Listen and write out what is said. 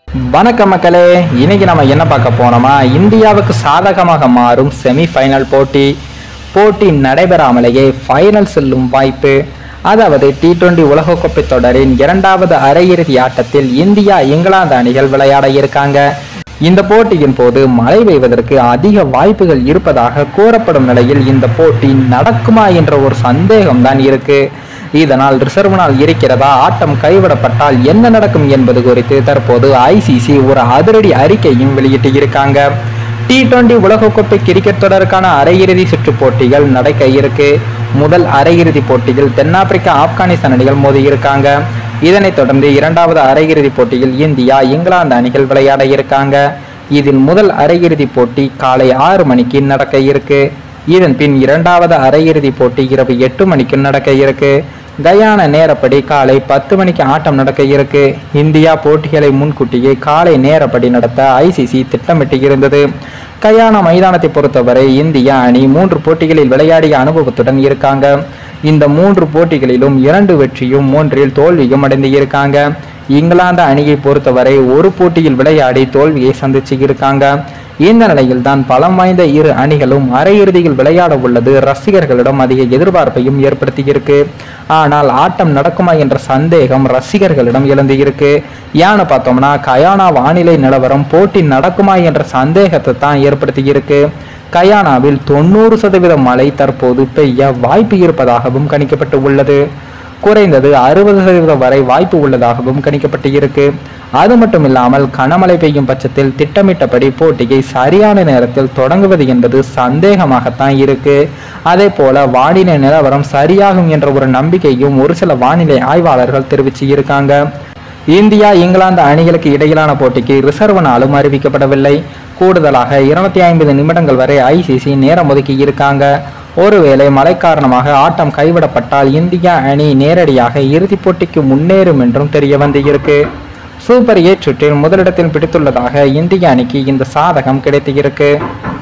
வணக்கம் மக்களே இன்னைக்கு நம்ம என்ன பார்க்க போனோமா இந்தியாவுக்கு சாதகமாக மாறும் செமி ஃபைனல் போட்டி போட்டி நடைபெறாமலேயே ஃபைனல் செல்லும் வாய்ப்பு அதாவது டி டுவெண்டி உலகக்கோப்பை தொடரின் இரண்டாவது அரையிறுதி ஆட்டத்தில் இந்தியா இங்கிலாந்து அணிகள் விளையாட இருக்காங்க இந்த போட்டியின் போது மழை பெய்வதற்கு அதிக வாய்ப்புகள் இருப்பதாக கூறப்படும் நிலையில் இந்த போட்டி நடக்குமா என்ற ஒரு சந்தேகம்தான் இருக்கு இதனால் ரிசர்வ் நாள் இருக்கிறதா ஆட்டம் கைவிடப்பட்டால் என்ன நடக்கும் என்பது குறித்து தற்போது ஐசிசி ஒரு அதிரடி அறிக்கையும் வெளியிட்டு இருக்காங்க டி டுவெண்டி உலகக்கோப்பை கிரிக்கெட் தொடருக்கான அரையிறுதி சுற்று போட்டிகள் நடக்க இருக்கு முதல் அரையிறுதி போட்டியில் தென்னாப்பிரிக்கா ஆப்கானிஸ்தான் அணிகள் மோதி இருக்காங்க இதனைத் தொடர்ந்து இரண்டாவது அரையிறுதி போட்டியில் இந்தியா இங்கிலாந்து அணிகள் விளையாட இருக்காங்க இதில் முதல் அரையிறுதி போட்டி காலை ஆறு மணிக்கு நடக்க இருக்கு இதன் பின் இரண்டாவது அரையிறுதி போட்டி இரவு எட்டு மணிக்கு நடக்க இருக்கு கயானா நேரப்படி காலை பத்து மணிக்கு ஆட்டம் நடக்க இருக்கு இந்தியா போட்டிகளை முன்கூட்டியே காலை நேரப்படி நடத்த ஐசிசி திட்டமிட்டு இருந்தது கயானா மைதானத்தை பொறுத்தவரை இந்தியா அணி மூன்று போட்டிகளில் விளையாடிய அனுபவத்துடன் இருக்காங்க இந்த மூன்று போட்டிகளிலும் இரண்டு வெற்றியும் மூன்றில் தோல்வியும் அடைந்து இருக்காங்க இங்கிலாந்து அணியை பொறுத்தவரை ஒரு போட்டியில் விளையாடி தோல்வியை சந்திச்சு இருக்காங்க இந்த நிலையில் தான் பலம் வாய்ந்த இரு அணிகளும் அரையிறுதியில் விளையாட உள்ளது ரசிகர்களிடம் அதிக எதிர்பார்ப்பையும் ஏற்படுத்தியிருக்கு ஆனால் ஆட்டம் நடக்குமா என்ற சந்தேகம் ரசிகர்களிடம் எழுந்து இருக்கு ஏன்னு பார்த்தோம்னா கயானா வானிலை நிலவரம் போட்டி நடக்குமா என்ற சந்தேகத்தை தான் ஏற்படுத்தியிருக்கு கயானாவில் தொண்ணூறு சதவீத மழை தற்போது பெய்ய வாய்ப்பு இருப்பதாகவும் கணிக்கப்பட்டு உள்ளது குறைந்தது அறுபது சதவீதம் வரை வாய்ப்பு உள்ளதாகவும் கணிக்கப்பட்டு இருக்கு அது மட்டும் இல்லாமல் கனமழை பெய்யும் பட்சத்தில் திட்டமிட்டபடி போட்டியை சரியான நேரத்தில் தொடங்குவது என்பது சந்தேகமாகத்தான் இருக்கு அதே போல வானிலை நிலவரம் சரியாகும் என்ற ஒரு நம்பிக்கையும் ஒரு சில வானிலை ஆய்வாளர்கள் தெரிவிச்சு இருக்காங்க இந்தியா இங்கிலாந்து அணிகளுக்கு இடையிலான போட்டிக்கு ரிசர்வ் நாளும் அறிவிக்கப்படவில்லை கூடுதலாக இருநூத்தி ஐம்பது நிமிடங்கள் வரை ஐசிசி நேரம் ஒதுக்கி இருக்காங்க ஒருவேளை மழை காரணமாக ஆட்டம் கைவிடப்பட்டால் இந்தியா அணி நேரடியாக இறுதிப் போட்டிக்கு முன்னேறும் என்றும் தெரிய வந்து இருக்கு சூப்பர் எயிட் சுற்றில் முதலிடத்தில் பிடித்துள்ளதாக இந்திய அணிக்கு இந்த சாதகம் கிடைத்து இருக்கு